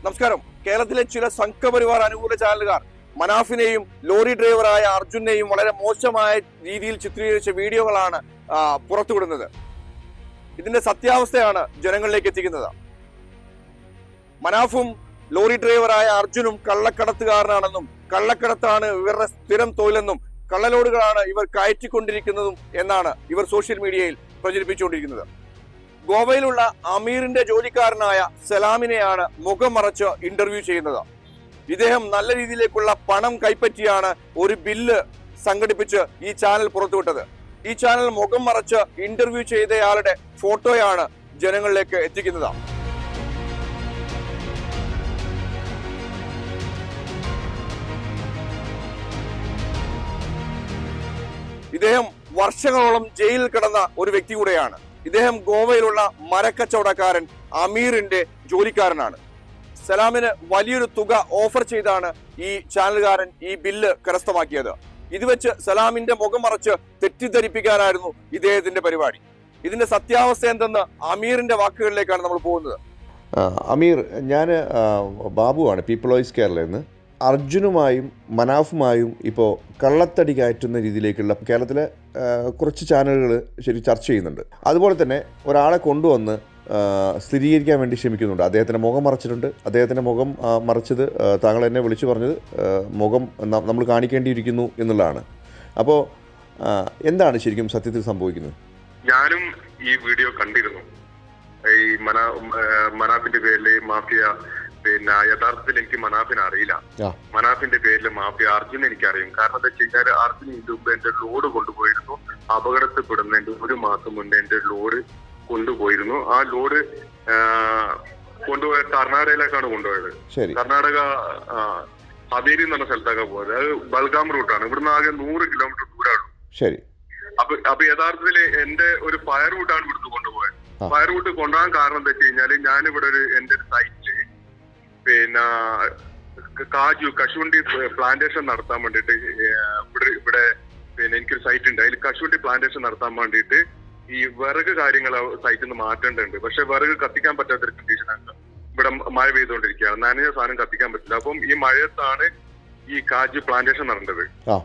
നമസ്കാരം കേരളത്തിലെ ചില സംഘപരിവാർ അനുകൂല ചാനലുകാർ മനാഫിനെയും ലോറി ഡ്രൈവറായ അർജുനെയും വളരെ മോശമായ രീതിയിൽ ചിത്രീകരിച്ച വീഡിയോകളാണ് ആ, പുറത്തുവിടുന്നത് ഇതിന്റെ സത്യാവസ്ഥയാണ് ജനങ്ങളിലേക്ക് എത്തിക്കുന്നത് മനാഫും ലോറി ഡ്രൈവറായ അർജുനും കള്ളക്കടത്തുകാരനാണെന്നും കള്ളക്കടത്താണ് ഇവരുടെ സ്ഥിരം തൊഴിലെന്നും കള്ളലോഡുകളാണ് ഇവർ കയറ്റിക്കൊണ്ടിരിക്കുന്നതും എന്നാണ് ഇവർ സോഷ്യൽ മീഡിയയിൽ പ്രചരിപ്പിച്ചുകൊണ്ടിരിക്കുന്നത് ഗോവയിലുള്ള അമീറിന്റെ ജോലിക്കാരനായ സലാമിനെയാണ് മുഖം മറച്ച് ഇന്റർവ്യൂ ചെയ്യുന്നത് ഇദ്ദേഹം നല്ല രീതിയിലേക്കുള്ള പണം കൈപ്പറ്റിയാണ് ഒരു ബില്ല് സംഘടിപ്പിച്ച് ഈ ചാനൽ പുറത്തുവിട്ടത് ഈ ചാനൽ മുഖം മറച്ച് ഇന്റർവ്യൂ ചെയ്തയാളുടെ ഫോട്ടോയാണ് ജനങ്ങളിലേക്ക് എത്തിക്കുന്നത് ഇദ്ദേഹം വർഷങ്ങളോളം ജയിലിൽ കിടന്ന ഒരു വ്യക്തി കൂടെയാണ് ഇദ്ദേഹം ഗോവയിലുള്ള മരക്കച്ചവടക്കാരൻ അമീറിന്റെ ജോലിക്കാരനാണ് സലാമിന് വലിയൊരു തുക ഓഫർ ചെയ്താണ് ഈ ചാനലുകാരൻ ഈ ബില്ല് കരസ്ഥമാക്കിയത് ഇത് വെച്ച് സലാമിന്റെ മുഖം മറച്ച് തെറ്റിദ്ധരിപ്പിക്കാനായിരുന്നു ഇദ്ദേഹത്തിന്റെ പരിപാടി ഇതിന്റെ സത്യാവസ്ഥ എന്തെന്ന് അമീറിന്റെ വാക്കുകളിലേക്കാണ് നമ്മൾ പോകുന്നത് ആ, അമീർ ഞാൻ ബാബുവാണ് പീപ്പിൾ വോയിസ് കേരളയിൽ നിന്ന് അർജുനുമായും മനാഫുമായും ഇപ്പോൾ കള്ളത്തടി കയറ്റുന്ന രീതിയിലേക്കുള്ള കേരളത്തിലെ ആ, കുറച്ച് ചാനലുകൾ ശരി ചർച്ച ചെയ്യുന്നുണ്ട് അതുപോലെ തന്നെ ഒരാളെ കൊണ്ടുവന്ന് ആ, സ്ഥിരീകരിക്കാൻ വേണ്ടി ശ്രമിക്കുന്നുണ്ട് അദ്ദേഹത്തിൻ്റെ മുഖം മറച്ചിട്ടുണ്ട് അദ്ദേഹത്തിൻ്റെ മുഖം ആ, മറച്ചത് ആ, താങ്കൾ എന്നെ വിളിച്ചു പറഞ്ഞത് ആ, മുഖം ന- നമ്മൾ കാണിക്കേണ്ടിയിരിക്കുന്നു എന്നുള്ളതാണ് അപ്പോൾ ആ, എന്താണ് ശരിക്കും സത്യത്തിൽ സംഭവിക്കുന്നത് ഞാനും ഈ വീഡിയോ കണ്ടിരുന്നു ഈ മന ഏഹ് മനാഫിന്റെ പേരില് മാഫിയ പിന്നെ യഥാർത്ഥത്തിൽ എനിക്ക് മനാഫിനെ അറിയില്ല ആ. മനാഫിന്റെ പേരിൽ മാഫിയ അർജുൻ എനിക്കറിയും കാരണം എന്താ വെച്ച് കഴിഞ്ഞാൽ അർജുൻ ഇതിന്റെ മുമ്പ് എന്റെ ലോഡ് കൊണ്ടുപോയിരുന്നു അപകടത്തിൽപ്പെടുന്നതിന്റെ ഒരു മാസം മുന്നേ എന്റെ ലോഡ് കൊണ്ടുപോയിരുന്നു ആ ലോഡ് കൊണ്ടുപോയ കർണാടകയിലേക്കാണ് കൊണ്ടുപോയത് ശരി കർണാടക ആ, ഹവേരി എന്ന് പറഞ്ഞ സ്ഥലത്തൊക്കെ പോയത് അത് ബൽഗാം റൂട്ടാണ് ഇവിടുന്ന് ആകെ നൂറ് കിലോമീറ്റർ ദൂരമാണ് ശരി അപ്പൊ അപ്പൊ യഥാർത്ഥത്തില് എന്റെ ഒരു ഫയർ റൂട്ടാണ് ഇവിടുന്ന് കൊണ്ടുപോയത് ആ. ഫയർ റൂട്ട് കൊണ്ടുപോകാൻ കാരണം എന്താ വെച്ച് കഴിഞ്ഞാല് ഞാനിവിടെ ഒരു എന്റെ ഒരു സൈറ്റില് പിന്നെ ക- കാജു കശുവണ്ടി പ്ലാന്റേഷൻ നടത്താൻ വേണ്ടിയിട്ട് ഏഹ് ഇവിടെ ഇവിടെ പിന്നെ എനിക്കൊരു സൈറ്റ് ഉണ്ട് അതിൽ കശുവണ്ടി പ്ലാന്റേഷൻ നടത്താൻ വേണ്ടിയിട്ട് ഈ വിറക് കാര്യങ്ങൾ സൈറ്റിൽ നിന്ന് മാറ്റേണ്ടതുണ്ട് പക്ഷെ വിറക് കത്തിക്കാൻ പറ്റാത്തൊരു കണ്ടീഷനാണ് ഇവിടെ മഴ പെയ്തുകൊണ്ടിരിക്കുകയാണ് നനഞ്ഞ സാധനം കത്തിക്കാൻ പറ്റില്ല അപ്പം ഈ മഴയത്താണ് ഈ കാജു പ്ലാന്റേഷൻ നടേണ്ടത് ആ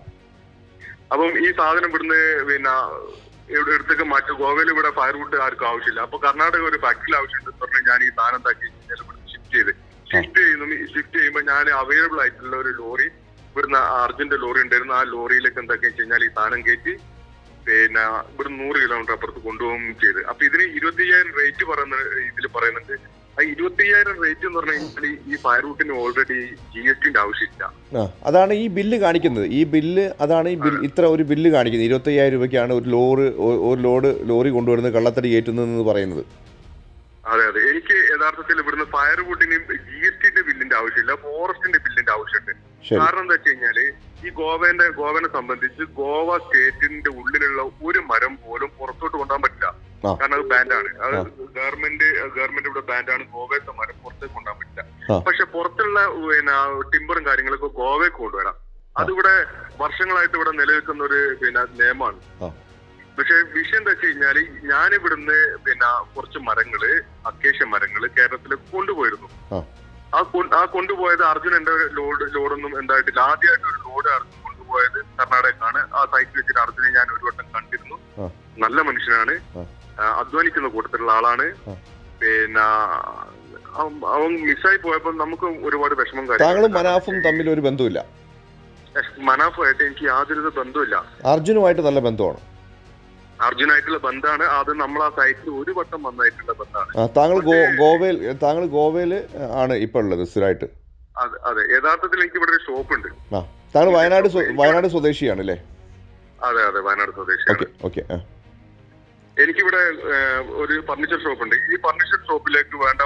അപ്പം ഈ സാധനം ഇവിടുന്ന് പിന്നെ ഇവിടെ എടുത്തൊക്കെ മാറ്റി ഗോവയിൽ ഇവിടെ ഫയർവുഡ് ആർക്കും ആവശ്യമില്ല അപ്പൊ കർണാടക ഒരു ഫാക്ടറിയിൽ ആവശ്യമുണ്ട് പറഞ്ഞ് ഞാൻ ഈ സാധനം എന്താക്കി ഷിഫ്റ്റ് ചെയ്ത് ഷിഫ്റ്റ് ചെയ്യുന്നു ഷിഫ്റ്റ് ചെയ്യുമ്പോൾ ഞാൻ അവൈലബിൾ ആയിട്ടുള്ള ഒരു ലോറി ഇവിടുന്ന് അർജന്റ് ലോറി ഉണ്ടായിരുന്നു ആ ലോറിയിലേക്ക് എന്താക്കി വെച്ച് കഴിഞ്ഞാൽ ഈ സാധനം കയറ്റി പിന്നെ ഇവിടെ നൂറ് കിലോമീറ്റർ അപ്പുറത്ത് കൊണ്ടുപോകുകയും ചെയ്ത് അപ്പൊ ഇതിന് ഇരുപത്തി അയ്യായിരം റേറ്റ് പറയുന്ന ഇതിൽ പറയുന്നുണ്ട് ആ ഇരുപത്തി അയ്യായിരം റേറ്റ് എന്ന് പറഞ്ഞു കഴിഞ്ഞാൽ ഈ ഫയർ റൂട്ടിന് ഓൾറെഡി ജി എസ് ടിന്റെ ആവശ്യമില്ല ആ അതാണ് ഈ ബില്ല് കാണിക്കുന്നത് ഈ ബില്ല് അതാണ് ഈ ബിൽ ഇത്ര ഒരു ബില്ല് കാണിക്കുന്നത് ഇരുപത്തയ്യായിരം രൂപയ്ക്കാണ് ഒരു ലോറ് ഒ- ഒരു ലോഡ് ലോറി കൊണ്ടുവരുന്നത് കള്ളത്തടി കയറ്റുന്നതെന്ന് പറയുന്നത് അതെ അതെ എനിക്ക് യഥാർത്ഥത്തിൽ ഇവിടുന്ന് ഫയർവുഡിന്റെയും ജി എസ് ടിന്റെ ബില്ലിന്റെ ആവശ്യമില്ല ഫോറസ്റ്റിന്റെ ബില്ലിന്റെ ആവശ്യമുണ്ട് ശരി കാരണം എന്താ വെച്ച് കഴിഞ്ഞാല് ഈ ഗോവന്റെ ഗോവനെ സംബന്ധിച്ച് ഗോവ സ്റ്റേറ്റിന്റെ ഉള്ളിലുള്ള ഒരു മരം പോലും പുറത്തോട്ട് കൊണ്ടുപോകാൻ പറ്റില്ല ആ. കാരണം അത് ബാൻഡാണ് അത് ആ. ഗവൺമെന്റ് ഗവൺമെന്റ് ഇവിടെ ബാൻഡാണ് ഗോവത്തെ മരം പുറത്തേക്ക് കൊണ്ടുപോകാൻ ആ. പറ്റില്ല പക്ഷെ പുറത്തുള്ള പിന്നെ ടിമ്പറും കാര്യങ്ങളൊക്കെ ഗോവയ്ക്ക് കൊണ്ടുവരാം അതിവിടെ വർഷങ്ങളായിട്ട് ഇവിടെ നിലനിൽക്കുന്ന ഒരു പിന്നെ നിയമമാണ് ആ. പക്ഷെ വിഷയം എന്താ വെച്ച് കഴിഞ്ഞാല് ഞാൻ ഇവിടുന്ന് പിന്നെ കുറച്ച് മരങ്ങള് അക്കേഷ്യ മരങ്ങള് കേരളത്തിലേക്ക് കൊണ്ടുപോയിരുന്നു ആ. ആ കൊ- ആ കൊണ്ടുപോയത് അർജുൻ എന്റെ ലോഡ് ലോഡൊന്നും എന്തായിട്ടില്ല ആദ്യമായിട്ട് ഒരു ലോഡ് അർജുൻ കൊണ്ടുപോയത് കർണാടകക്കാണ് ആ സൈറ്റിൽ വെച്ചിട്ട് അർജുനെ ഞാൻ ഒരു വട്ടം കണ്ടിരുന്നു ആ. നല്ല മനുഷ്യനാണ് ആ. ആ, അധ്വാനിക്കുന്ന കൂട്ടത്തിലുള്ള ആളാണ് ആ. പിന്നെ അവൻ- അവൻ മിസ്സായി പോയപ്പോൾ നമുക്ക് ഒരുപാട് വിഷമം താങ്കളും കാര്യങ്ങളും മനാഫും തമ്മിൽ ഒരു ബന്ധമില്ല മനാഫുമായിട്ട് എനിക്ക് യാതൊരു ബന്ധമില്ല അർജുനുമായിട്ട് നല്ല ബന്ധമാണ് അർജുനായിട്ടുള്ള ബന്ധമാണ് അത് നമ്മൾ ആ സൈറ്റിൽ ഒരു വട്ടം വന്നായിട്ടുള്ള ബന്ധമാണ് ആ, താങ്കൾ ഗോ ഗോവയിൽ താങ്കൾ ഗോവയിൽ ആണ് ഇപ്പോൾ ഉള്ളത് സ്ഥിരമായിട്ട് അതെ അതെ യഥാർത്ഥത്തിൽ എനിക്ക് ഇവിടെ ഒരു ഷോപ്പ് ഉണ്ട് ആ താങ്കൾ വയനാട് സ്വ- വയനാട് സ്വദേശിയാണ് അല്ലേ അതെ അതെ വയനാട് സ്വദേശിയാണ് ഓക്കെ ഓക്കെ ആ എനിക്കിവിടെ ഏഹ്, ഒരു ഫർണിച്ചർ ഷോപ്പ് ഉണ്ട് ഈ ഫർണിച്ചർ ഷോപ്പിലേക്ക് വേണ്ട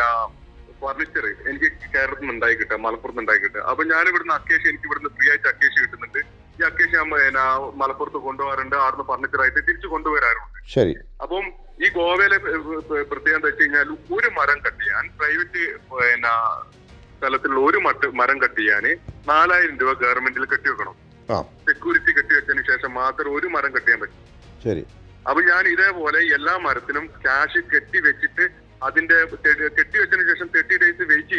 ഫർണിച്ചർ എനിക്ക് കേരളത്തിൽ നിന്ന് ഉണ്ടായി കിട്ടുക മലപ്പുറത്ത് നിന്ന് ഉണ്ടായി കിട്ടുക അപ്പൊ ഞാൻ ഇവിടുന്ന് അക്കേഷ്യ എനിക്ക് ഇവിടുന്ന് ഫ്രീ ആയിട്ട് അക്കേഷ്യ കിട്ടുന്നുണ്ട് ഈ അക്കേഷ്യ ഞാൻ പിന്നെ മലപ്പുറത്ത് കൊണ്ടുപോകാറുണ്ട് ആടുന്ന് ഫർണിച്ചർ ആയിട്ട് തിരിച്ചു കൊണ്ടുവരാറുണ്ട് ശരി അപ്പം ഈ ഗോവയിലെ പ്ര- പ്ര- പ്രത്യേകത എന്താ വെച്ച് കഴിഞ്ഞാൽ ഒരു മരം കട്ട് ചെയ്യാൻ പ്രൈവറ്റ് പിന്നെ സ്ഥലത്തുള്ള ഒരു മട്ട് മരം കട്ട് ചെയ്യാന് നാലായിരം രൂപ ഗവൺമെന്റിൽ കെട്ടിവെക്കണം ആ സെക്യൂരിറ്റി കെട്ടിവെച്ചതിന് ശേഷം മാത്രം ഒരു മരം കട്ട് ചെയ്യാൻ പറ്റും ശരി അപ്പൊ ഞാൻ ഇതേപോലെ എല്ലാ മരത്തിനും ക്യാഷ് കെട്ടി വെച്ചിട്ട് അതിന്റെ തെ- കെട്ടി വെച്ചതിന് ശേഷം തേർട്ടി ഡേയ്സ് വെയിറ്റ് ചെയ്യണം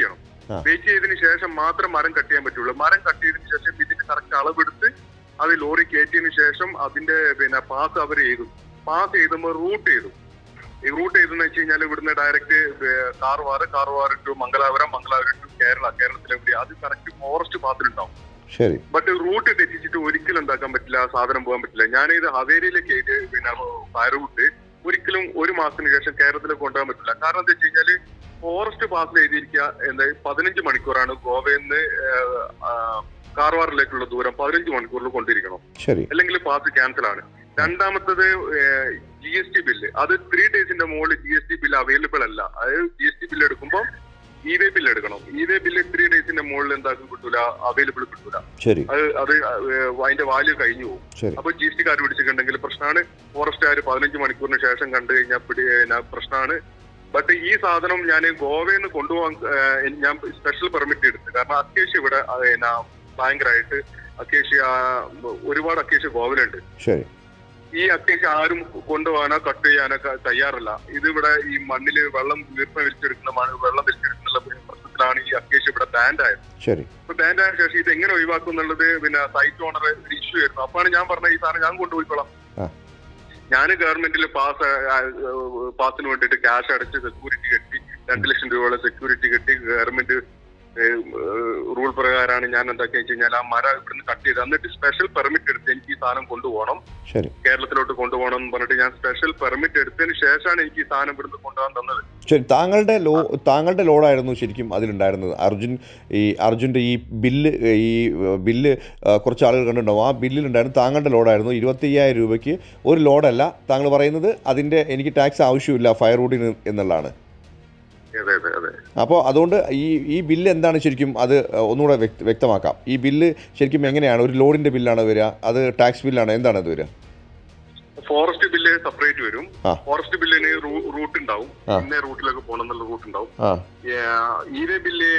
ആ. വെയിറ്റ് ചെയ്തതിന് ശേഷം മാത്രം മരം കട്ട് ചെയ്യാൻ പറ്റുള്ളൂ മരം കട്ട് ചെയ്തതിന് ശേഷം ഇതിന്റെ കറക്റ്റ് അളവെടുത്ത് അത് ലോറി കയറ്റിയതിന് ശേഷം അതിന്റെ പിന്നെ പാസ് അവർ ചെയ്തു പാസ് ചെയ്തുമ്പോൾ റൂട്ട് ചെയ്തു ഈ റൂട്ട് ചെയ്തെന്ന് വെച്ച് കഴിഞ്ഞാൽ ഇവിടുന്ന് direct Karwar Karwar to Mangalapuram Mangalapuram to Kerala കേരളത്തിലെ എവിടെ അത് കറക്റ്റ് ഫോറസ്റ്റ് പാസിലുണ്ടാവും ശരി ബട്ട് റൂട്ട് തെറ്റിച്ചിട്ട് ഒരിക്കലും എന്താക്കാൻ പറ്റില്ല സാധനം പോകാൻ പറ്റില്ല ഞാനിത് ഹവേരിയിലേക്ക് എഴുതി പിന്നെ ഫയർ റൂട്ട് ഒരിക്കലും ഒരു മാസത്തിന് ശേഷം കേരളത്തിലേക്ക് കൊണ്ടുപോകാൻ പറ്റില്ല കാരണം എന്താ വെച്ച് കഴിഞ്ഞാല് ഫോറസ്റ്റ് പാസിൽ എഴുതിയിരിക്കുക എന്താ പതിനഞ്ച് മണിക്കൂറാണ് ഗോവയിൽ നിന്ന് കാർവാറിലേക്കുള്ള ദൂരം പതിനഞ്ച് മണിക്കൂറിൽ കൊണ്ടിരിക്കണം ശരി അല്ലെങ്കിൽ പാസ് ക്യാൻസൽ ആണ് രണ്ടാമത്തത് ജി എസ് ടി ബില്ല് അത് ത്രീ ഡേയ്സിന്റെ മുകളിൽ G S T bill available അല്ല അതായത് ജി എസ് ടി ബില്ല് എടുക്കുമ്പോൾ ഇ വേ ബില്ല് എടുക്കണം ഇ വേ ബില്ല് ത്രീ ഡേയ്സിന്റെ മുകളിൽ എന്താക്കും കിട്ടൂല അവൈലബിൾ കിട്ടൂല ശരി അത് അത് ഏഹ് അതിന്റെ വാല്യൂ കഴിഞ്ഞു പോകും ശരി അപ്പൊ ജി എസ് ടി കാർ പിടിച്ചിട്ടുണ്ടെങ്കിൽ പ്രശ്നമാണ് ഫോറസ്റ്റുകാർ പതിനഞ്ച് മണിക്കൂറിന് ശേഷം കണ്ടു കഴിഞ്ഞാൽ പിടി പിന്നെ പ്രശ്നമാണ് ബട്ട് ഈ സാധനം ഞാൻ ഗോവയിൽ നിന്ന് കൊണ്ടുപോകാൻ ഏഹ് ഞാൻ സ്പെഷ്യൽ പെർമിറ്റ് എടുത്തു കാരണം അക്കേഷ്യ ഇവിടെ ആ, പിന്നെ ഭയങ്കരമായിട്ട് അക്കേഷ്യ ആ, ഒരുപാട് അക്കേഷ്യ ഗോവയിലുണ്ട് ശരി ഈ അക്കേഷ്യ ആരും കൊണ്ടുപോകാനോ കട്ട് ചെയ്യാനോ ക- തയ്യാറല്ല ഇത് ഇവിടെ ഈ മണ്ണില് വെള്ളം വീർപ്പം വലിച്ചെടുക്കുന്ന മണ്ണ് വെള്ളം വലിച്ചെടുക്കുന്ന പ്രശ്നത്തിലാണ് ഈ അക്കേഷ്യ ഇവിടെ ബാൻഡ് ആയത് ശരി ഇപ്പൊ ബാൻഡ് ആയ ശേഷം ഇത് എങ്ങനെ ഒഴിവാക്കും എന്നുള്ളത് പിന്നെ സൈറ്റ് ഓണർ ഇഷ്യൂ ആയിരുന്നു അപ്പാണ് ഞാൻ പറഞ്ഞ ഈ സാധനം ഞാൻ കൊണ്ടുപോയിക്കോളാം ആ. ഞാൻ ഗവൺമെന്റിൽ പാസ് പാസിന് വേണ്ടിയിട്ട് ക്യാഷ് അടച്ച് സെക്യൂരിറ്റി കെട്ടി രണ്ട് ലക്ഷം രൂപയോളം സെക്യൂരിറ്റി കെട്ടി ഗവൺമെന്റ് റൂൾ പ്രകാരമാണ് ഞാൻ എന്താക്കി വെച്ച് കഴിഞ്ഞാൽ ആ മരം ഇവിടുന്ന് കട്ട് ചെയ്ത് എന്നിട്ട് സ്പെഷ്യൽ പെർമിറ്റ് എടുത്ത് എനിക്ക് ഈ സാധനം കൊണ്ടുപോകണം ശരി കേരളത്തിലോട്ട് കൊണ്ടുപോകണം എന്ന് പറഞ്ഞിട്ട് ഞാൻ സ്പെഷ്യൽ പെർമിറ്റ് എടുത്തതിന് ശേഷമാണ് എനിക്ക് ഈ സാധനം ഇവിടുന്ന് കൊണ്ടുപോകാൻ തന്നത് ശരി താങ്കളുടെ ലോ താങ്കളുടെ ലോഡായിരുന്നു ശരിക്കും അതിലുണ്ടായിരുന്നത് അർജുൻ ഈ അർജുൻ്റെ ഈ ബില്ല് ഈ ബില്ല് ആ, കുറച്ച് ആളുകൾ കണ്ടിട്ടുണ്ടാവും ആ ബില്ലിലുണ്ടായിരുന്നു താങ്കളുടെ ലോഡായിരുന്നു ഇരുപത്തി അയ്യായിരം രൂപയ്ക്ക് ഒരു ലോഡല്ല താങ്കൾ പറയുന്നത് അതിൻ്റെ എനിക്ക് ടാക്സ് ആവശ്യമില്ല ഫയർ റൂട്ടിന് എന്നുള്ളതാണ് അതെ അതെ അതെ അപ്പോൾ അതുകൊണ്ട് ഈ ഈ ബില്ല് എന്താണ് ശരിക്കും അത് ഒന്നുകൂടെ വ്യക്ത- വ്യക്തമാക്കാം ഈ ബില്ല് ശരിക്കും എങ്ങനെയാണ് ഒരു ലോഡിൻ്റെ ബില്ലാണ് വരിക അത് ടാക്സ് ബില്ലാണ് എന്താണ് അത് വരിക ഫോറസ്റ്റ് ബില്ല് സെപ്പറേറ്റ് വരും ആ. ഫോറസ്റ്റ് ബില്ലിന് റൂട്ട് ഉണ്ടാവും ആ. ഇന്ന റൂട്ടിലേക്ക് പോകണം എന്നുള്ള റൂട്ട് ഉണ്ടാവും ആ ഇ വേ ബില്ല്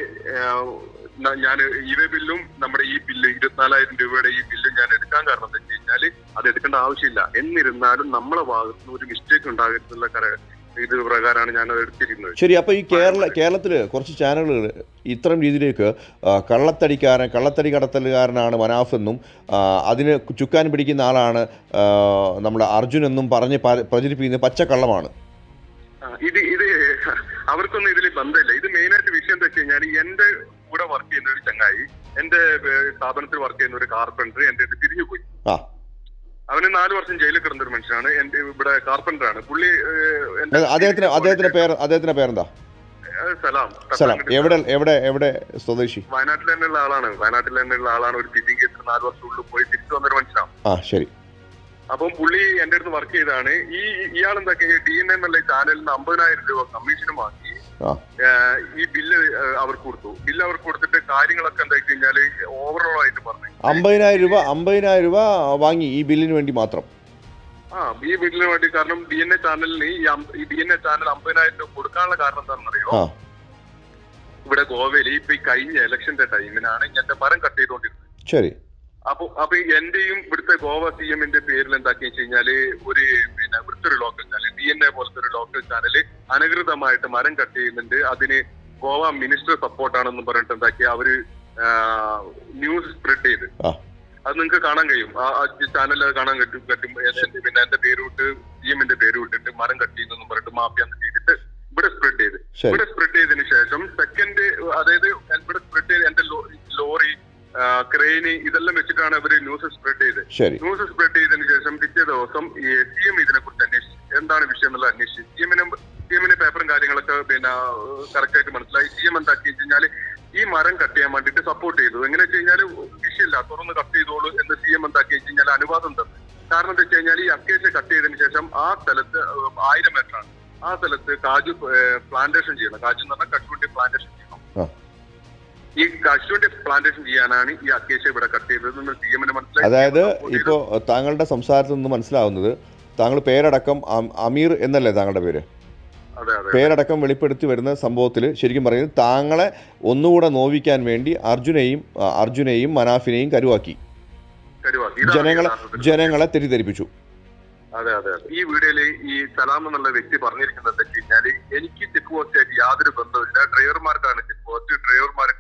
ഞാൻ ഇ വേ ബില്ലും നമ്മുടെ ഈ ബില്ല് ഇരുപത്തിനാലായിരം രൂപയുടെ ഈ ബില്ലും ഞാൻ എടുക്കാൻ കാരണം എന്താ വെച്ച് കഴിഞ്ഞാൽ അത് എടുക്കേണ്ട ആവശ്യമില്ല എന്നിരുന്നാലും നമ്മളെ ഭാഗത്ത് നിന്ന് ഒരു മിസ്റ്റേക്ക് ഉണ്ടാകരുന്നുള്ള കര- ഇത് പ്രകാരമാണ് ഞാൻ അത് എടുത്തിരിക്കുന്നത് ശരി അപ്പോൾ ഈ കേരള കേരളത്തിൽ കുറച്ച് ചാനലുകൾ ഇത്തരം രീതിയിലേക്ക് ആ, കള്ളത്തടിക്കാരൻ കള്ളത്തടി കടത്തലുകാരനാണ് മനാഫ് എന്നും ആ, അതിന് ചുക്കാൻ പിടിക്കുന്ന ആളാണ് ആ, നമ്മുടെ അർജുൻ എന്നും പറഞ്ഞ് പ- പ്രചരിപ്പിക്കുന്നത് പച്ചക്കള്ളമാണ് ആ, ഇത് ഇത് അവർക്കൊന്നും ഇതിൽ ബന്ധമില്ല ഇത് മെയിൻ ആയിട്ട് വിഷയം എന്താ വെച്ച് കഴിഞ്ഞാൽ എന്റെ കൂടെ വർക്ക് ചെയ്യുന്ന ഒരു ചങ്ങായി എന്റെ ഏഹ്, സ്ഥാപനത്തിൽ വർക്ക് ചെയ്യുന്ന ഒരു കാർപ്പൻറ്റർ എന്റെ അടുത്ത് തിരിഞ്ഞു പോയി ആ അവന് നാല് വർഷം ജയിലിൽ കിടന്ന ഒരു മനുഷ്യനാണ് എന്റെ ഇവിടെ കാർപ്പൻറ്റർ ആണ് പുള്ളി ഏഹ്, എന്റെ അത് അദ്ദേഹത്തിന് അദ്ദേഹത്തിന്റെ പേര് അദ്ദേഹത്തിന്റെ പേരെന്താ ഏഹ്, സലാം സ്ഥലം എവിടെ എവിടെ എവിടെ സ്വദേശി വയനാട്ടിൽ തന്നെയുള്ള ആളാണ് വയനാട്ടിൽ തന്നെയുള്ള ആളാണ് ഒരു ചീറ്റിംഗ് കേസിൽ നാല് വർഷം ഉള്ളിൽ പോയി തിരിച്ചു വന്നൊരു മനുഷ്യനാണ് ആ ശരി അപ്പം പുള്ളി എന്റെ അടുത്ത് വർക്ക് ചെയ്താണ് ഈ ഇയാൾ എന്താ D N M L A ചാനലിന് അമ്പതിനായിരം രൂപ കമ്മീഷനും വാങ്ങി ആ ഏഹ് ഈ ബില്ല് ഏഹ് അവർക്ക് കൊടുത്തു ബില്ല് അവർക്ക് കൊടുത്തിട്ട് കാര്യങ്ങളൊക്കെ എന്താ വെച്ച് കഴിഞ്ഞാല് ഓവറോൾ ആയിട്ട് പറഞ്ഞു അമ്പതിനായിരം രൂപ അമ്പതിനായിരം രൂപ വാങ്ങി ഈ ബില്ലിന് വേണ്ടി മാത്രം ആ ഈ ബില്ലിന് വേണ്ടി കാരണം ഡി എൻ എ ചാനലിന് ഈ അം- ഈ ഡി എൻ എ ചാനൽ അമ്പതിനായിരം രൂപ കൊടുക്കാനുള്ള കാരണം എന്താണെന്നറിയോ ആ ഇവിടെ ഗോവയിൽ ഇപ്പൊ ഈ കഴിഞ്ഞ ഇലക്ഷന്റെ ടൈമിനാണ് എന്റെ മരം കട്ട് ചെയ്തുകൊണ്ടിരുന്നത് ശരി അപ്പൊ അപ്പൊ ഈ എന്റെയും ഇവിടുത്തെ ഗോവ സി എമ്മിന്റെ പേരിൽ എന്താക്കി വെച്ച് കഴിഞ്ഞാല് ഒരു പിന്നെ ഇവിടുത്തെ ഒരു local channel D N A പോലത്തെ ഒരു ലോക്കൽ ചാനല് അനധികൃതമായിട്ട് മരം കട്ട് ചെയ്യുന്നുണ്ട് അതിന് ഗോവ മിനിസ്റ്റർ സപ്പോർട്ടാണെന്നും പറഞ്ഞിട്ട് എന്താക്കി അവര് ന്യൂസ് സ്പ്രെഡ് ചെയ്ത് ആ അത് നിങ്ങൾക്ക് കാണാൻ കഴിയും ആ ചാനൽ കാണാൻ പറ്റും പറ്റും എന്റെ- പിന്നെ എന്റെ പേര് വിട്ട് സി എമ്മിന്റെ പേര് വിട്ടിട്ട് മരം കട്ട് ചെയ്യുന്നു പറഞ്ഞിട്ട് മാഫിയാന്ന് ചെയ്തിട്ട് ഇവിടെ സ്പ്രെഡ് ചെയ്ത് ശരി ഇവിടെ സ്പ്രെഡ് ചെയ്തതിനു ശേഷം സെക്കൻഡ് അതായത് ഇവിടെ സ്പ്രെഡ് ചെയ്ത് എന്റെ ലോ- ലോറി ക്രെയിന് ഇതെല്ലാം വെച്ചിട്ടാണ് അവര് ന്യൂസ് സ്പ്രെഡ് ചെയ്ത് ശരി ന്യൂസ് സ്പ്രെഡ് ചെയ്തതിനു ശേഷം പിറ്റേ ദിവസം ഈ സി എം ഇതിനെ കുറിച്ച് അന്വേഷിച്ചു എന്താണ് വിഷയം എന്നുള്ളത് അന്വേഷിച്ചു സി എമ്മിനും സി എമ്മിന്റെ പേപ്പറും കാര്യങ്ങളൊക്കെ പിന്നെ കറക്റ്റ് ആയിട്ട് മനസ്സിലായി സി എം എന്താക്കി വെച്ച് കഴിഞ്ഞാല് ഈ മരം കട്ട് ചെയ്യാൻ വേണ്ടിയിട്ട് സപ്പോർട്ട് ചെയ്തു എങ്ങനെ വെച്ച് കഴിഞ്ഞാൽ വിഷയമില്ല തുറന്ന് കട്ട് ചെയ്തോളൂ എന്ന് സി എം എന്താക്കി വെച്ച് കഴിഞ്ഞാൽ അനുവാദം തന്നു കാരണം എന്താ വെച്ച് കഴിഞ്ഞാൽ ഈ അക്കേഷ്യ കട്ട് ചെയ്തതിനു ശേഷം ആ സ്ഥലത്ത് ഏഹ്, ആയിരം മീറ്ററാണ് ആ സ്ഥലത്ത് കാജു പ്ലാന്റേഷൻ ചെയ്യണം കാജു എന്ന് പറഞ്ഞാൽ കശുവണ്ടി പ്ലാന്റേഷൻ ചെയ്യണം ആ. ഈ കശുവണ്ടി പ്ലാന്റേഷൻ ചെയ്യാനാണ് ഈ അക്കേഷ്യ ഇവിടെ കട്ട് ചെയ്തതെന്ന് സി എമ്മിന് മനസ്സിലായി അതായത് ഇപ്പോൾ താങ്കളുടെ സംസാരത്തിൽ നിന്ന് മനസ്സിലാവുന്നത് താങ്കൾ പേരടക്കം അം- അമീർ എന്നല്ലേ താങ്കളുടെ പേര് അതെ അതെ പേരടക്കം വെളിപ്പെടുത്തി വരുന്ന സംഭവത്തിൽ ശരിക്കും പറയുന്നത് താങ്കളെ ഒന്നുകൂടെ നോവിക്കാൻ വേണ്ടി അർജുനെയും ആ, അർജുനെയും മനാഫിനെയും കരുവാക്കി കരുവാക്കി. ഇതാണ് ജനങ്ങളെ യഥാർത്ഥത്തിൽ. ജനങ്ങളെ തെറ്റിദ്ധരിപ്പിച്ചു അതെ അതെ അതെ. ഈ വീഡിയോയില് ഈ സലാം എന്നുള്ള വ്യക്തി പറഞ്ഞിരിക്കുന്നത് എന്താ വെച്ച് കഴിഞ്ഞാല് എനിക്ക് ചെക്ക് പോസ്റ്റ് ആയിട്ട് യാതൊരു ബന്ധമില്ല ഡ്രൈവർമാർക്കാണ് ചെക്ക് പോസ്റ്റ് ഡ്രൈവർമാർ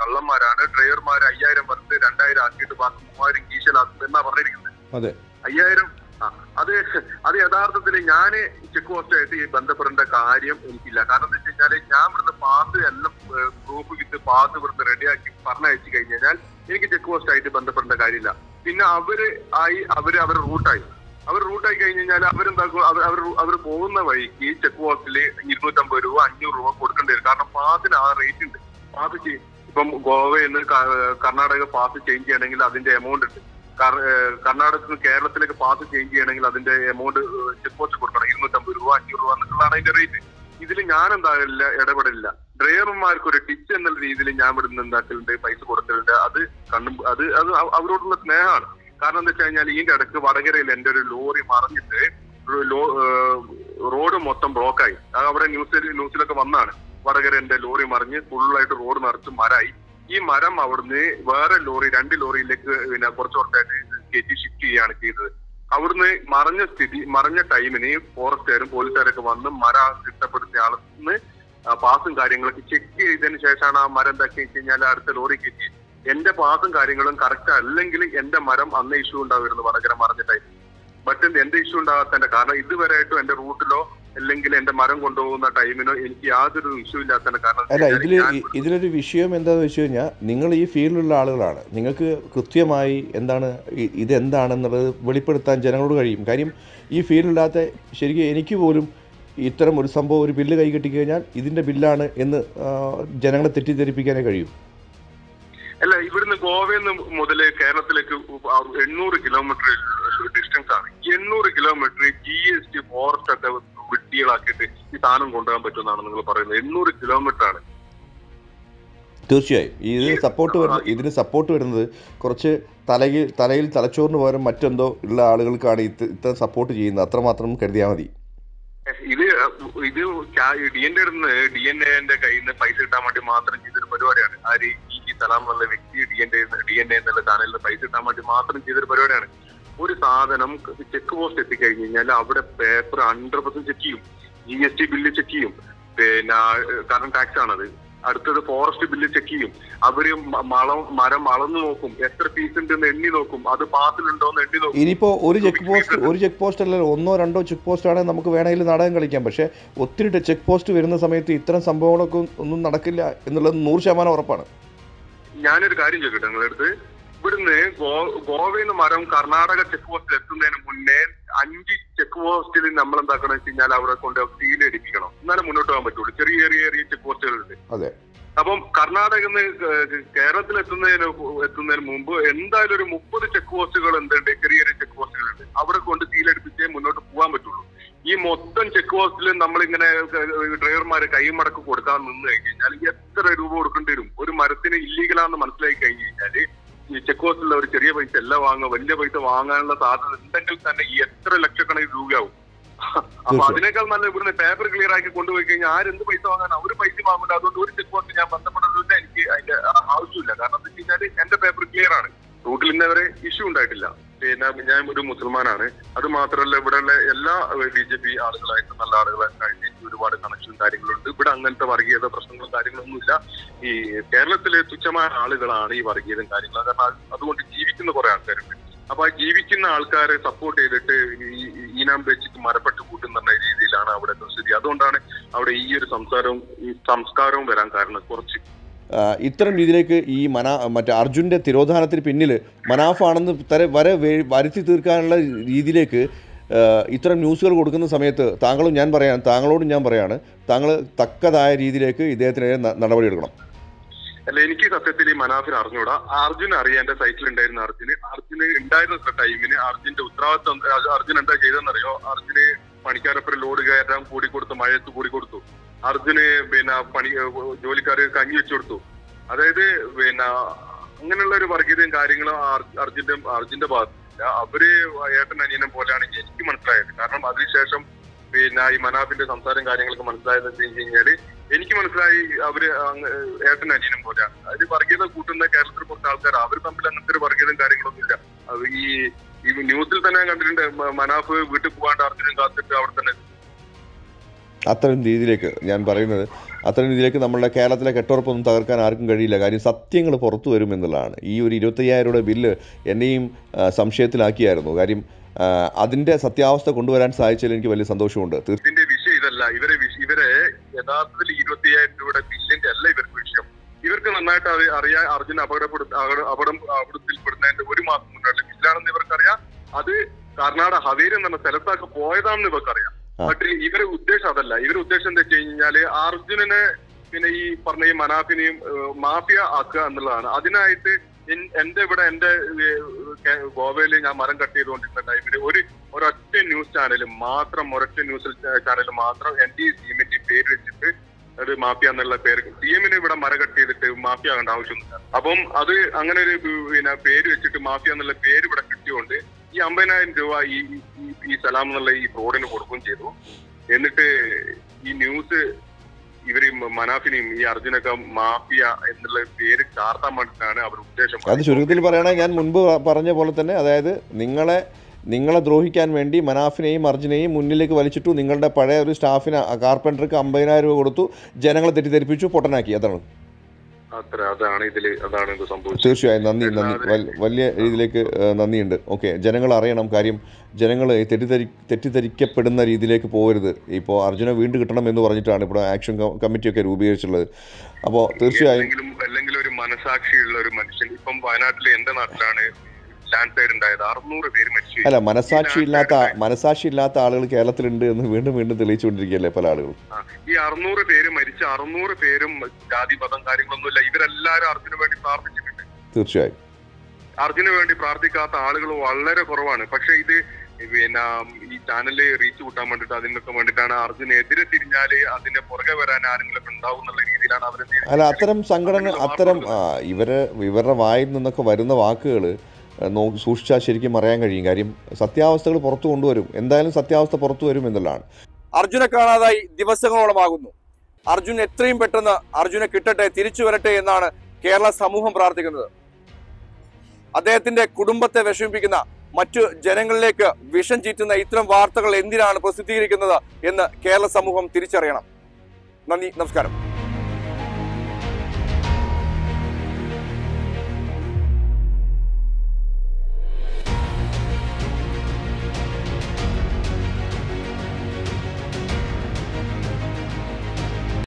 ഡ്രൈവർമാർ അയ്യായിരം വർത്ത് രണ്ടായിരം ആക്കിയിട്ട് ബാക്കി മൂവായിരം കീശലാക്കും എന്നാ പറഞ്ഞിരിക്കുന്നത് അതെ അയ്യായിരം ആ, അത് അത് യഥാർത്ഥത്തിൽ ഞാൻ ചെക്ക് പോസ്റ്റായിട്ട് ഈ ബന്ധപ്പെടേണ്ട കാര്യം എനിക്കില്ല കാരണം എന്താ വെച്ച് കഴിഞ്ഞാല് ഞാൻ ഇവിടുന്ന് പാസ് എല്ലാം പ്രൂഫ് വിത്ത് പാസ് ഇവിടുന്ന് റെഡിയാക്കി പറഞ്ഞയച്ചു കഴിഞ്ഞു കഴിഞ്ഞാൽ എനിക്ക് ചെക്ക് പോസ്റ്റ് ആയിട്ട് ബന്ധപ്പെടേണ്ട കാര്യമില്ല പിന്നെ അവര് ആയി അവര് അവരുടെ റൂട്ടായി അവർ റൂട്ടായി കഴിഞ്ഞ് കഴിഞ്ഞാൽ അവരെന്താക്കും അവർ അവർ അവർ പോകുന്ന വഴിക്ക് ചെക്ക് പോസ്റ്റിൽ ഇരുന്നൂറ്റമ്പത് രൂപ അഞ്ഞൂറ് രൂപ കൊടുക്കേണ്ടി വരും കാരണം പാസിന് ആ റേറ്റ് ഉണ്ട് പാസ് ചെയ്യും ഇപ്പം ഗോവയിൽ നിന്ന് ക- കർണാടക പാസ് ചേഞ്ച് ചെയ്യണമെങ്കിൽ അതിന്റെ എമൗണ്ട് ഉണ്ട് കർ- ഏഹ് കർണാടകത്തിൽ നിന്ന് കേരളത്തിലേക്ക് പാസ് ചേഞ്ച് ചെയ്യണമെങ്കിൽ അതിന്റെ എമൗണ്ട് ചെക്ക് പോസ്റ്റ് കൊടുക്കണം ഇരുന്നൂറ്റമ്പത് രൂപ അഞ്ഞൂറ് രൂപ എന്നുള്ളതാണ് അതിന്റെ റേറ്റ് ഇതിൽ ഞാൻ എന്താകില്ല ഇടപെടില്ല ഡ്രൈവർമാർക്ക് ഒരു ടിച്ച് എന്നുള്ള രീതിയിൽ ഞാൻ ഇവിടുന്ന് എന്താക്കലുണ്ട് പൈസ കൊടുക്കലുണ്ട് അത് കണ്ണും അത് അത് അവ- അവരോടുള്ള സ്നേഹമാണ് കാരണം എന്താ വെച്ച് കഴിഞ്ഞാൽ ഇതിന്റെ ഇടയ്ക്ക് വടകരയിൽ എന്റെ ഒരു ലോറി മറിഞ്ഞിട്ട് ഒരു ലോ- ഏഹ് റോഡ് മൊത്തം ബ്ലോക്കായി അത് അവിടെ ന്യൂസിൽ ന്യൂസിലൊക്കെ വന്നാണ് വടകര എന്റെ ലോറി മറിഞ്ഞ് ഫുള്ളായിട്ട് റോഡ് നിറച്ച് മരായി ഈ മരം അവിടുന്ന് വേറെ ലോറി രണ്ട് ലോറിയിലേക്ക് പിന്നെ കുറച്ച് കുറച്ചായിട്ട് കയറ്റി ഷിഫ്റ്റ് ചെയ്യുകയാണ് ചെയ്തത് അവിടുന്ന് മറഞ്ഞ സ്ഥിതി മറഞ്ഞ ടൈമിന് ഫോറസ്റ്റുകാരും പോലീസുകാരൊക്കെ വന്ന് മരം തിട്ടപ്പെടുത്തിയ ആളിന്ന് പാസും കാര്യങ്ങളൊക്കെ ചെക്ക് ചെയ്തതിന് ശേഷമാണ് ആ മരം എന്താക്കി വെച്ച് കഴിഞ്ഞാൽ അടുത്ത ലോറി കയറ്റി എന്റെ പാസും കാര്യങ്ങളും കറക്റ്റ് അല്ലെങ്കിൽ എന്റെ മരം അന്ന് ഇഷ്യൂ ഉണ്ടാവുമായിരുന്നു വടകര മറഞ്ഞ ടൈം ബട്ട് എന്റെ ഇഷ്യൂ ഉണ്ടാകാത്തതിന്റെ കാരണം ഇതുവരെയായിട്ടും എന്റെ റൂട്ടിലോ അല്ലെങ്കിൽ എന്റെ മരം കൊണ്ടുപോകുന്ന ടൈമിനോ എനിക്ക് യാതൊരു ഇഷ്യൂ ഇല്ലാത്തതിന്റെ കാരണം അല്ല എന്ന് ഇതിൽ വെച്ചാൽ ഞാൻ ഇതിലൊരു വിഷയം എന്താണെന്ന് വെച്ച് കഴിഞ്ഞാൽ നിങ്ങൾ ഈ ഫീൽഡിലുള്ള ആളുകളാണ് നിങ്ങൾക്ക് കൃത്യമായി എന്താണ് ഇ- ഇതെന്താണെന്നുള്ളത് വെളിപ്പെടുത്താൻ ജനങ്ങളോട് കഴിയും കാര്യം ഈ ഫീൽഡില്ലാത്ത ശരിക്കും എനിക്ക് പോലും ഇത്തരം ഒരു സംഭവം ഒരു ബില്ല് കൈ കിട്ടിക്കഴിഞ്ഞാൽ ഇതിൻ്റെ ബില്ലാണ് എന്ന് ആ, ജനങ്ങളെ തെറ്റിദ്ധരിപ്പിക്കാനേ കഴിയും അല്ല ഇവിടുന്ന് ഗോവയിൽ നിന്ന് മുതൽ കേരളത്തിലേക്ക് എണ്ണൂറ് കിലോമീറ്റർ ഡിസ്റ്റൻസ് ആണ് എണ്ണൂറ് kilometre G S T forest ഒക്കെ വിട്ടികളാക്കിയിട്ട് ഈ സാധനം കൊണ്ടുപോകാൻ പറ്റുമെന്നാണ് നിങ്ങൾ പറയുന്നത് എണ്ണൂറ് കിലോമീറ്റർ ആണ് തീർച്ചയായും ഇതിന് സപ്പോർട്ട് വരുന്നത് ഇതിന് സപ്പോർട്ട് വരുന്നത് കുറച്ച് തലയിൽ തലയിൽ തലച്ചോറിന് പകരം മറ്റെന്തോ ഉള്ള ആളുകൾക്കാണ് ഇത് ഇത്തരം സപ്പോർട്ട് ചെയ്യുന്നത് അത്രമാത്രം കരുതിയാൽ മതി ഇത് ഇത് D N A D N എന്റെ കയ്യിൽ നിന്ന് പൈസ കിട്ടാൻ വേണ്ടി മാത്രം ചെയ്തൊരു പരിപാടിയാണ് ആര് ഈ ഈ സലാം എന്നുള്ള വ്യക്തി D N A D N A എന്നുള്ള ചാനലിൽ പൈസ കിട്ടാൻ വേണ്ടി മാത്രം ചെയ്തൊരു പരിപാടിയാണ് ഒരു സാധനം ചെക്ക് പോസ്റ്റ് എത്തിക്കഴിഞ്ഞ് കഴിഞ്ഞാൽ അവിടെ പേപ്പർ ഹൺഡ്രഡ് പെർസെന്റ് ചെക്ക് ചെയ്യും G S T bill check ചെയ്യും പിന്നെ കറണ്ട് ടാക്സ് ആണത് അടുത്തത് ഫോറസ്റ്റ് ബില്ല് ചെക്ക് ചെയ്യും അവര് മ- മളം മരം അളന്നു നോക്കും എത്ര പീസ് ഉണ്ടെന്ന് എണ്ണി നോക്കും അത് പാസിലുണ്ടോ എന്ന് എണ്ണി നോക്കും ഇനിയിപ്പോൾ ഒരു ചെക്ക് പോസ്റ്റ് ഒരു ചെക്ക് പോസ്റ്റ് അല്ല ഒന്നോ രണ്ടോ ചെക്ക് പോസ്റ്റ് ആണെങ്കിൽ നമുക്ക് വേണമെങ്കിൽ നാടകം കളിക്കാം പക്ഷേ ഒത്തിരി ചെക്ക് പോസ്റ്റ് വരുന്ന സമയത്ത് ഇത്തരം സംഭവങ്ങളൊക്കെ ഒന്നും നടക്കില്ല എന്നുള്ളത് നൂറ് ശതമാനം ഉറപ്പാണ് ഞാനൊരു കാര്യം ചോദിക്കട്ടെ നിങ്ങളുടെ അടുത്ത് ഇവിടുന്ന് ഗോ- ഗോവയിൽ നിന്ന് മരം കർണാടക ചെക്ക് പോസ്റ്റിൽ എത്തുന്നതിന് മുന്നേ അഞ്ച് ചെക്ക് പോസ്റ്റിൽ നമ്മൾ എന്താക്കണം വെച്ച് കഴിഞ്ഞാൽ അവിടെ കൊണ്ട് സീൽ അടിപ്പിക്കണം എന്നാലേ മുന്നോട്ട് പോകാൻ പറ്റുള്ളൂ ചെറിയ ചെറിയ ചെറിയ ചെക്ക് പോസ്റ്റുകളുണ്ട് അതെ അപ്പം കർണാടകയിൽ നിന്ന് കേരളത്തിൽ എത്തുന്നതിന് എത്തുന്നതിന് മുമ്പ് എന്തായാലും ഒരു മുപ്പത് ചെക്ക് പോസ്റ്റുകൾ എന്തുണ്ട് ചെറിയ ചെറിയ ചെക്ക് പോസ്റ്റുകളുണ്ട് അവിടെ കൊണ്ട് സീലടിപ്പിച്ചേ മുന്നോട്ട് പോകാൻ പറ്റുള്ളൂ ഈ മൊത്തം ചെക്ക് പോസ്റ്റിൽ നമ്മളിങ്ങനെ ഡ്രൈവർമാരെ കൈമടക്ക് കൊടുക്കാൻ നിന്ന് കഴിഞ്ഞാൽ എത്ര രൂപ കൊടുക്കേണ്ടി വരും ഒരു മരത്തിന് ഇല്ലീഗലാന്ന് മനസ്സിലാക്കി കഴിഞ്ഞു കഴിഞ്ഞാല് ഈ ചെക്ക് പോസ്റ്റിലുള്ള ഒരു ചെറിയ പൈസ അല്ല വാങ്ങുക വലിയ പൈസ വാങ്ങാനുള്ള സാധ്യത ഉണ്ടെങ്കിൽ തന്നെ ഈ എത്ര ലക്ഷക്കണക്കിന് രൂപയാവും അപ്പൊ തീർച്ചയായും. അതിനേക്കാൾ നല്ല ഇവിടുന്ന് പേപ്പർ ക്ലിയർ ആക്കി കൊണ്ടുപോയി കഴിഞ്ഞാൽ ആരെന്ത് പൈസ വാങ്ങാൻ ഒരു പൈസ വാങ്ങില്ല അതുകൊണ്ട് ഒരു ചെക്ക് പോസ്റ്റ് ഞാൻ ബന്ധപ്പെടലില്ല എനിക്ക് അതിന്റെ ആവശ്യമില്ല കാരണം എന്താ വെച്ച് കഴിഞ്ഞാൽ എന്റെ പേപ്പർ ക്ലിയർ ആണ് റൂട്ടിൽ ഇന്നവരെ ഇഷ്യൂ ഉണ്ടായിട്ടില്ല പിന്നെ ഞാൻ ഒരു മുസൽമാനാണ് അത് മാത്രമല്ല ഇവിടെയുള്ള എല്ലാ ബി ജെ പി ആളുകളായിട്ട് നല്ല ആളുകളായിട്ട് എനിക്ക് ഒരുപാട് കണക്ഷൻ കാര്യങ്ങളുണ്ട് ഇവിടെ അങ്ങനത്തെ വർഗീയത പ്രശ്നങ്ങളും കാര്യങ്ങളൊന്നുമില്ല ഈ കേരളത്തിലെ തുച്ഛമായ ആളുകളാണ് ഈ വർഗീയതയും കാര്യങ്ങളും കാരണം അത് അതുകൊണ്ട് ജീവിക്കുന്ന കുറെ ആൾക്കാരുണ്ട് അപ്പൊ ആ ജീവിക്കുന്ന ആൾക്കാരെ സപ്പോർട്ട് ചെയ്തിട്ട് ഈ ഈ ഈനാം വെച്ചിട്ട് മരപ്പെട്ട് കൂട്ടുന്ന രീതിയിലാണ് അവിടെ സ്ഥിതി അതുകൊണ്ടാണ് അവിടെ ഈ ഒരു സംസാരവും ഈ സംസ്കാരവും വരാൻ കാരണം കുറച്ച് ആ, ഇത്തരം രീതിയിലേക്ക് ഈ മനാ മറ്റേ അർജുൻ്റെ തിരോധാനത്തിന് പിന്നിൽ മനാഫാണെന്ന് തര വരെ വേ- വരുത്തി തീർക്കാനുള്ള രീതിയിലേക്ക് ആ, ഇത്തരം ന്യൂസുകൾ കൊടുക്കുന്ന സമയത്ത് താങ്കളും ഞാൻ പറയാൻ താങ്കളോടും ഞാൻ പറയാണ് താങ്കൾ തക്കതായ രീതിയിലേക്ക് ഇദ്ദേഹത്തിനെതിരെ ന- നടപടിയെടുക്കണം അല്ല എനിക്ക് സത്യത്തിൽ ഈ മനാഫിന് അറിഞ്ഞൂടാ അർജുൻ അറിയാം എന്റെ സൈറ്റിൽ ഉണ്ടായിരുന്ന അർജുന് അർജുന് ഉണ്ടായിരുന്ന ടൈമിന് അർജുന്റെ ഉത്തരവാദിത്വം അർജുൻ- അർജുൻ എന്താ ചെയ്തെന്നറിയോ അർജുന് പണിക്കാരപ്പുറം ലോഡ് കയറ്റാൻ കൂടി കൊടുത്തു മഴയത്ത് കൂടി കൊടുത്തു അർജുന് പിന്നെ പണി ജോലിക്കാര് കഞ്ഞി വെച്ചു കൊടുത്തു അതായത് പിന്നെ അങ്ങനെയുള്ള ഒരു വർഗീയതയും കാര്യങ്ങളും അർ- അർജുന്റെ അർജുന്റെ ഭാഗത്തില്ല അവര് ഏട്ടൻ അനിയനെ പോലെയാണ് എനിക്ക് മനസ്സിലായത് കാരണം അതിനുശേഷം പിന്നെ ഈ മനാഫിന്റെ സംസാരം കാര്യങ്ങളൊക്കെ മനസ്സിലായത് വെച്ച് കഴിഞ്ഞാല് എനിക്ക് മനസ്സിലായി അവര് അങ്ങ് ഏട്ടൻ അനിയനും പോലെയാണ് അതിൽ വർഗീയത കൂട്ടുന്ന കേരളത്തിൽ കുറച്ച് ആൾക്കാർ അവർ തമ്മിൽ അങ്ങനത്തെ ഒരു വർഗീയതയും കാര്യങ്ങളൊന്നും ഇല്ല അത് ഈ ഈ ന്യൂസിൽ തന്നെ ഞാൻ കണ്ടിട്ടുണ്ട് മ- മനാഫ് വീട്ടിൽ പോകാണ്ട് അർജുനും കാത്തിട്ട് അവിടെ തന്നെ അത്തരം രീതിയിലേക്ക് ഞാൻ പറയുന്നത് അത്തരം രീതിയിലേക്ക് നമ്മളുടെ കേരളത്തിലെ കെട്ടുറപ്പൊന്നും തകർക്കാൻ ആർക്കും കഴിയില്ല കാര്യം സത്യങ്ങൾ പുറത്തു വരും എന്നുള്ളതാണ് ഈ ഒരു ഇരുപത്തയ്യായിരം രൂപയുടെ ബില്ല് എന്നെയും ആ, സംശയത്തിലാക്കിയായിരുന്നു കാര്യം ആ, അതിൻ്റെ സത്യാവസ്ഥ കൊണ്ടുവരാൻ സാധിച്ചതിൽ എനിക്ക് വലിയ സന്തോഷമുണ്ട് തീർച്ചയായും ഇതിന്റെ വിഷയം ഇതല്ല ഇവരെ വിഷ- ഇവരെ യഥാർത്ഥത്തിൽ ഇരുപത്തി അയ്യായിരം രൂപയുടെ ബില്ലിന്റെ അല്ല ഇവർക്ക് വിഷയം ഇവർക്ക് നന്നായിട്ട് അറി- അറിയാൻ അർജുൻ അപകടപ്പെടു അപകട- അപകടം അപകടത്തിൽപ്പെടുന്നതിന്റെ ഒരു മാസം മുന്നുള്ള ബില്ലാണെന്ന് ഇവർക്കറിയാം അത് കർണാടക ഹവേരി എന്ന സ്ഥലത്തൊക്കെ പോയതാണെന്ന് ഇവർക്കറിയാം ആ. പക്ഷേ ഇവരെ ഉദ്ദേശം അതല്ല ഇവരുടെ ഉദ്ദേശം എന്താ വെച്ച് കഴിഞ്ഞാല് അർജുനനെ പിന്നെ ഈ പറഞ്ഞ ഈ മനാഫിനെയും ഏഹ്, മാഫിയ ആക്കുക എന്നുള്ളതാണ് അതിനായിട്ട് എൻ- എന്റെ ഇവിടെ എന്റെ ഗോവയിൽ ഞാൻ മരം കട്ട് ചെയ്തുകൊണ്ടിരുന്ന ടൈമിൽ ഒരു ഒരൊറ്റ ന്യൂസ് ചാനൽ മാത്രം ഒരൊറ്റ ന്യൂസ് ചാനൽ മാത്രം എന്റെ ഈ ടീമിന്റെ പേര് വെച്ചിട്ട് അത് മാഫിയ എന്നുള്ള പേര് സി എമ്മിന് ഇവിടെ മര കട്ട് ചെയ്തിട്ട് മാഫിയ ആകേണ്ട ആവശ്യമൊന്നുമില്ല അപ്പം അത് അങ്ങനെ ഒരു പിന്നെ പേര് വെച്ചിട്ട് മാഫിയ എന്നുള്ള പേര് ഇവിടെ കിട്ടിയോണ്ട് ഈ അമ്പതിനായിരം രൂപ ഈ ഈ- ഈ സലാം എന്നുള്ള ഈ ഫ്രോഡിന് കൊടുക്കുകയും ചെയ്തു എന്നിട്ട് ഈ ന്യൂസ് ഇവര് മനാഫിനെയും ഈ അർജുനൊക്കെ മാഫിയ എന്നുള്ള പേര് ചാർത്താൻ വേണ്ടിയിട്ടാണ് അവർ ഉദ്ദേശം അത് ചുരുക്കത്തിൽ പറയുകയാണെങ്കിൽ ഞാൻ മുൻപ് പറഞ്ഞ പോലെ തന്നെ അതായത് നിങ്ങളെ നിങ്ങളെ ദ്രോഹിക്കാൻ വേണ്ടി മനാഫിനെയും അർജുനെയും മുന്നിലേക്ക് വലിച്ചിട്ടു നിങ്ങളുടെ പഴയ ഒരു സ്റ്റാഫിന് കാർപ്പൻറ്റർക്ക് അമ്പതിനായിരം രൂപ കൊടുത്തു ജനങ്ങളെ തെറ്റിദ്ധരിപ്പിച്ചു പൊട്ടനാക്കി അതാണ് അത്ര അതാണ് ഇതില് അതാണ് ഇത് സംഭവിച്ചത് തീർച്ചയായും നന്ദി നന്ദി വൽ- വലിയ രീതിയിലേക്ക് ഏഹ്, നന്ദിയുണ്ട് ഓക്കെ ജനങ്ങൾ അറിയണം കാര്യം ജനങ്ങൾ തെറ്റിദ്ധരി തെറ്റിദ്ധരിക്കപ്പെടുന്ന രീതിയിലേക്ക് പോകരുത് ഇപ്പോൾ അർജുന വീണ്ടും കിട്ടണം എന്ന് പറഞ്ഞിട്ടാണ് ഇപ്പോൾ ആക്ഷൻ ക- കമ്മിറ്റിയൊക്കെ രൂപീകരിച്ചിട്ടുള്ളത് അപ്പോൾ തീർച്ചയായും എന്തെങ്കിലും അല്ലെങ്കിൽ ഒരു മനസാക്ഷിയുള്ള ഒരു മനുഷ്യൻ ഇപ്പം വയനാട്ടിലെ എന്റെ നാട്ടിലാണ് ലാൻഡ് സൈഡ് ഉണ്ടായത് അറുന്നൂറ് പേര് മരിച്ചു അല്ല മനസാക്ഷി ഇല്ലാത്ത മനസാക്ഷി ഇല്ലാത്ത ആളുകൾ കേരളത്തിലുണ്ട് എന്ന് വീണ്ടും വീണ്ടും തെളിയിച്ചുകൊണ്ടിരിക്കുകയല്ലേ പല ആളുകളും ആ, ഈ അറുന്നൂറ് പേര് മരിച്ച അറുന്നൂറ് പേരും ജാതി മതം കാര്യങ്ങളൊന്നുമില്ല ഇവരെല്ലാരും അർജുന് വേണ്ടി പ്രാർത്ഥിച്ചിട്ടുണ്ട് തീർച്ചയായും അർജുന് വേണ്ടി പ്രാർത്ഥിക്കാത്ത ആളുകൾ വളരെ കുറവാണ് പക്ഷെ ഇത് പിന്നെ ഈ ചാനലിൽ റീച്ച് കൂട്ടാൻ വേണ്ടിട്ട് അതിനൊക്കെ വേണ്ടിയിട്ടാണ് അർജുന് എതിരെ തിരിഞ്ഞാല് അതിന്റെ പുറകെ വരാൻ ആരെങ്കിലും ഉണ്ടാവും എന്നുള്ള രീതിയിലാണ് അവർ അല്ല അത്തരം സംഘടന അത്തരം ആ, ഇവര് ഇവരുടെ വായിൽ നിന്നൊക്കെ വരുന്ന വാക്കുകൾ നോ സൂക്ഷിച്ചാൽ ശരിക്കും അറിയാൻ കഴിയും കാര്യം സത്യാവസ്ഥകൾ പുറത്തു കൊണ്ടുവരും എന്തായാലും സത്യാവസ്ഥ പുറത്തു വരും എന്നുള്ളതാണ് അർജുനെ കാണാതായി ദിവസങ്ങളോളമാകുന്നു അർജുൻ എത്രയും പെട്ടെന്ന് അർജുനെ കിട്ടട്ടെ തിരിച്ചു വരട്ടെ എന്നാണ് കേരള സമൂഹം പ്രാർത്ഥിക്കുന്നത് അദ്ദേഹത്തിന്റെ കുടുംബത്തെ വിഷമിപ്പിക്കുന്ന മറ്റു ജനങ്ങളിലേക്ക് വിഷം ചീറ്റുന്ന ഇത്തരം വാർത്തകൾ എന്തിനാണ് പ്രസിദ്ധീകരിക്കുന്നത് എന്ന് കേരള സമൂഹം തിരിച്ചറിയണം നന്ദി നമസ്കാരം